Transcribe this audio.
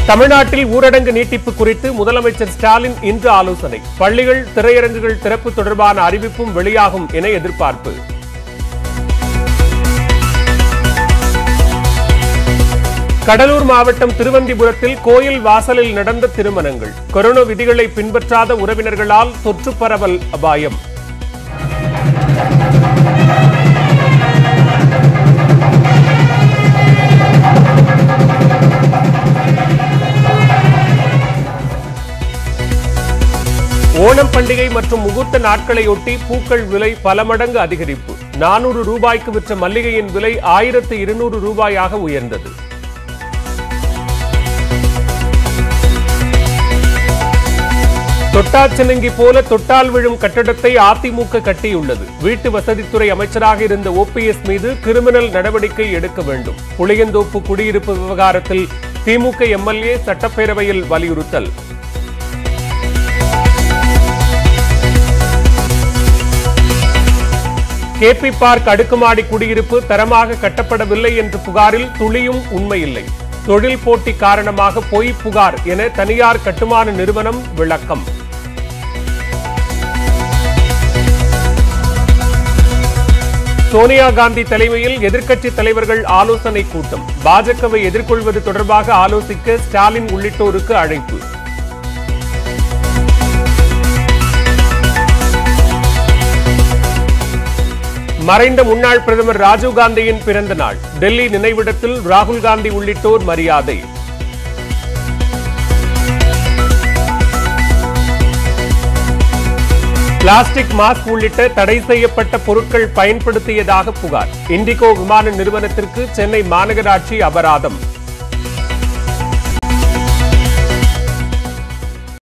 தமிழ்நாட்டில் ஊரடங்கு நீட்டிப்பு குறித்து முதலமைச்சர் ஸ்டாலின் இன்று ஆலோசனை பள்ளிகள் திரையரங்குகள் திறப்பு தொடர்பான அறிவிப்பும் வெளியாகும் என எதிர்பார்ப்பு கடலூர் மாவட்டம் திருவந்திபுரத்தில் கோயில் வாசலில் நடந்த திருமணங்கள் கொரோனா விதிகளை பின்பற்றாத உறவினர்களால் தொற்று பரவல் அபாயம் ஓணம் பண்டிகை மற்றும் முகூர்த்த நாட்களையொட்டி பூக்கள் விலை பல மடங்கு அதிகரிப்பு நானூறு ரூபாய்க்கு விற்ற மல்லிகையின் விலை ஆயிரத்து இருநூறு ரூபாயாக உயர்ந்தது தொட்டாச்சினங்கி போல தொட்டால் விழும் கட்டடத்தை அதிமுக கட்டியுள்ளது வீட்டு வசதித்துறை அமைச்சராக இருந்த ஓபிஎஸ் மீது கிரிமினல் நடவடிக்கை எடுக்க வேண்டும் புளியந்தோப்பு குடியிருப்பு விவகாரத்தில் திமுக எம்எல்ஏ சட்டப்பேரவையில் வலியுறுத்தல் கேபி பார்க் அடுக்குமாடி குடியிருப்பு தரமாக கட்டப்படவில்லை என்ற புகாரில் துளியும் உண்மையில்லை தொழில் போட்டி காரணமாக பொய் புகார் என தனியார் கட்டுமான நிறுவனம் விளக்கம் சோனியா காந்தி தலைமையில் எதிர்க்கட்சி தலைவர்கள் ஆலோசனை கூட்டம் பாஜகவை எதிர்கொள்வது தொடர்பாக ஆலோசிக்க ஸ்டாலின் உள்ளிட்டோருக்கு அழைப்பு மறைந்த முன்னாள் பிரதமர் ராஜீவ் காந்தியின் பிறந்த நாள் டெல்லி நினைவிடத்தில் ராகுல் காந்தி உள்ளிட்டோர் மரியாதை பிளாஸ்டிக் மாஸ்க் உள்ளிட்ட தடை செய்யப்பட்ட பொருட்கள் பயன்படுத்தியதாக புகார் இண்டிகோ விமான நிறுவனத்திற்கு சென்னை மாநகராட்சி அபராதம்